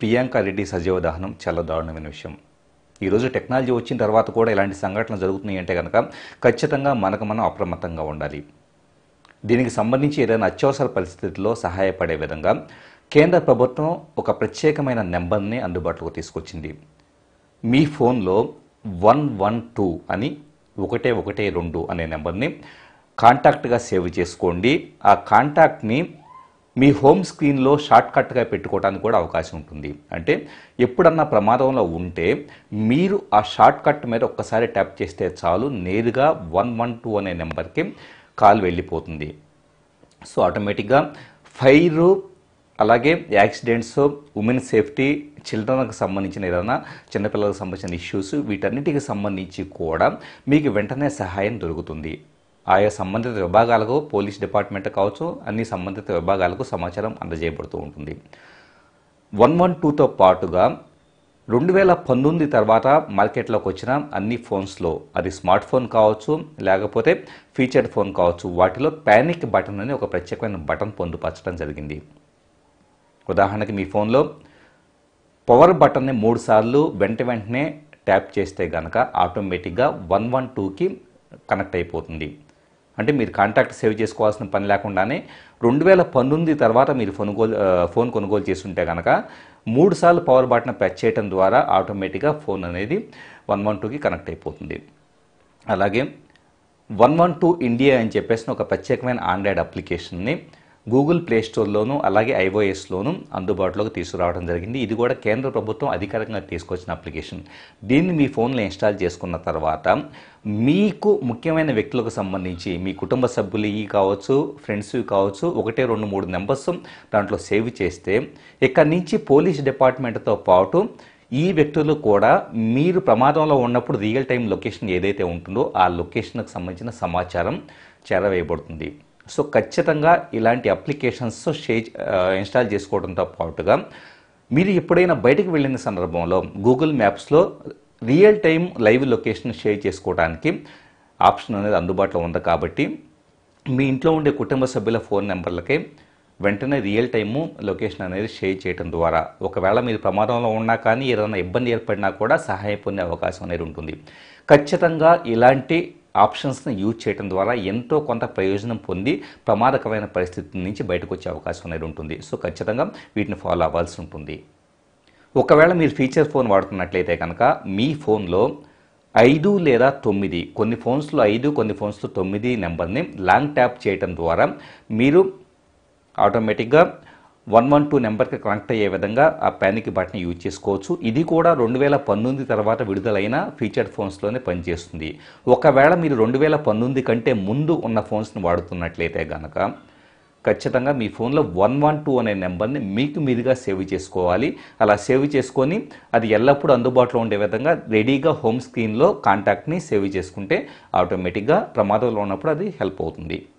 ప్రియాంక రెడ్డి సజీవ దహనం చాలా దారుణమైన విషయం ఈరోజు టెక్నాలజీ వచ్చిన తర్వాత కూడా ఇలాంటి సంఘటనలు జరుగుతున్నాయి అంటే కనుక ఖచ్చితంగా మనకు మనం అప్రమత్తంగా ఉండాలి దీనికి సంబంధించి ఏదైనా అత్యవసర పరిస్థితుల్లో సహాయపడే విధంగా కేంద్ర ప్రభుత్వం ఒక ప్రత్యేకమైన నెంబర్ని అందుబాటులోకి తీసుకొచ్చింది మీ ఫోన్లో వన్ వన్ టూ అని ఒకటే ఒకటే రెండు అనే నెంబర్ని కాంటాక్ట్గా సేవ్ చేసుకోండి ఆ కాంటాక్ట్ని మీ హోమ్ స్క్రీన్లో షార్ట్ కట్గా పెట్టుకోవడానికి కూడా అవకాశం ఉంటుంది అంటే ఎప్పుడన్నా ప్రమాదంలో ఉంటే మీరు ఆ షార్ట్ కట్ మీద ఒక్కసారి ట్యాప్ చేస్తే చాలు నేరుగా వన్ వన్ టూ అనే నెంబర్కి కాల్ వెళ్ళిపోతుంది సో ఆటోమేటిక్గా ఫైర్ అలాగే యాక్సిడెంట్స్ ఉమెన్ సేఫ్టీ చిల్డ్రన్కి సంబంధించిన ఏదైనా చిన్నపిల్లలకు సంబంధించిన ఇష్యూస్ వీటన్నిటికి సంబంధించి కూడా మీకు వెంటనే సహాయం దొరుకుతుంది ఆయా సంబంధిత విభాగాలకు పోలీస్ డిపార్ట్మెంట్ కావచ్చు అన్ని సంబంధిత విభాగాలకు సమాచారం అందజేయబడుతూ ఉంటుంది వన్ వన్ టూతో పాటుగా రెండు వేల పంతొమ్మిది తర్వాత మార్కెట్లోకి వచ్చిన అన్ని ఫోన్స్లో అది స్మార్ట్ ఫోన్ కావచ్చు లేకపోతే ఫీచర్డ్ ఫోన్ కావచ్చు వాటిలో ప్యానిక్ బటన్ అని ఒక ప్రత్యేకమైన బటన్ పొందుపరచడం జరిగింది ఉదాహరణకి మీ ఫోన్లో పవర్ బటన్ని మూడు సార్లు వెంట వెంటనే ట్యాప్ చేస్తే కనుక ఆటోమేటిక్గా వన్ వన్ టూకి కనెక్ట్ అయిపోతుంది అంటే మీరు కాంటాక్ట్ సేవ్ చేసుకోవాల్సిన పని లేకుండానే రెండు వేల పంతొమ్మిది తర్వాత మీరు కొనుగోలు ఆ, ఫోన్ కొనుగోలు చేస్తుంటే కనుక మూడు సార్లు పవర్ బటన్ ప్రెస్ చేయడం ద్వారా ఆటోమేటిక్గా ఫోన్ అనేది వన్ వన్ టూకి కనెక్ట్ అయిపోతుంది అలాగే వన్ వన్ టూ ఇండియా అని చెప్పేసి ఒక ప్రత్యేకమైన ఆండ్రాయిడ్ అప్లికేషన్ని గూగుల్ ప్లే స్టోర్లోను అలాగే ఐఓఎస్లోను అందుబాటులోకి తీసుకురావడం జరిగింది ఇది కూడా కేంద్ర ప్రభుత్వం అధికారికంగా తీసుకొచ్చిన అప్లికేషన్ దీన్ని మీ ఫోన్లో ఇన్స్టాల్ చేసుకున్న తర్వాత మీకు ముఖ్యమైన వ్యక్తులకు సంబంధించి మీ కుటుంబ సభ్యులు ఈ కావచ్చు ఫ్రెండ్స్ కావచ్చు ఒకటే రెండు మూడు నెంబర్స్ దాంట్లో సేవ్ చేస్తే ఇక్కడి నుంచి పోలీస్ డిపార్ట్మెంట్తో పాటు ఈ వ్యక్తులు కూడా మీరు ప్రమాదంలో ఉన్నప్పుడు రియల్ టైం లొకేషన్ ఏదైతే ఉంటుందో ఆ లొకేషన్కి సంబంధించిన సమాచారం చేరవేయబడుతుంది సో ఖచ్చితంగా ఇలాంటి అప్లికేషన్స్ షేర్ ఇన్స్టాల్ చేసుకోవడంతో పాటుగా మీరు ఎప్పుడైనా బయటకు వెళ్ళిన సందర్భంలో గూగుల్ మ్యాప్స్లో real time live location share చేసుకోవడానికి ఆప్షన్ అనేది అందుబాటులో ఉంది కాబట్టి మీ ఇంట్లో ఉండే కుటుంబ సభ్యుల ఫోన్ నెంబర్లకే వెంటనే రియల్ టైము లొకేషన్ అనేది షేర్ చేయడం ద్వారా ఒకవేళ మీరు ప్రమాదంలో ఉన్నా కానీ ఏదైనా ఇబ్బంది ఏర్పడినా కూడా సహాయం పొందే అవకాశం అనేది ఉంటుంది ఖచ్చితంగా ఇలాంటి ఆప్షన్స్ని యూజ్ చేయడం ద్వారా ఎంతో కొంత ప్రయోజనం పొంది ప్రమాదకరమైన పరిస్థితి నుంచి బయటకు వచ్చే అవకాశం అనేది ఉంటుంది సో ఖచ్చితంగా వీటిని ఫాలో అవ్వాల్సి ఉంటుంది ఒకవేళ మీరు ఫీచర్ ఫోన్ వాడుతున్నట్లయితే కనుక మీ ఫోన్లో ఐదు లేదా తొమ్మిది కొన్ని ఫోన్స్లో ఐదు కొన్ని ఫోన్స్లో తొమ్మిది నెంబర్ని లాంగ్ ట్యాప్ చేయటం ద్వారా మీరు ఆటోమేటిక్గా వన్ వన్ టూ నెంబర్కి కనెక్ట్ అయ్యే విధంగా ఆ ప్యానిక్ బటన్ యూజ్ చేసుకోవచ్చు ఇది కూడా రెండు వేల పంతొమ్మిది తర్వాత విడుదలైన ఫీచర్డ్ ఫోన్స్లోనే పనిచేస్తుంది ఒకవేళ మీరు రెండు వేల పంతొమ్మిది కంటే ముందు ఉన్న ఫోన్స్ని వాడుతున్నట్లయితే కనుక ఖచ్చితంగా మీ ఫోన్లో వన్ వన్ టూ అనే నెంబర్ని మీకు మీదుగా సేవ్ చేసుకోవాలి అలా సేవ్ చేసుకొని అది ఎల్లప్పుడూ అందుబాటులో ఉండే విధంగా రెడీగా హోమ్ స్క్రీన్లో కాంటాక్ట్ని సేవ్ చేసుకుంటే ఆటోమేటిక్గా ప్రమాదంలో ఉన్నప్పుడు అది హెల్ప్ అవుతుంది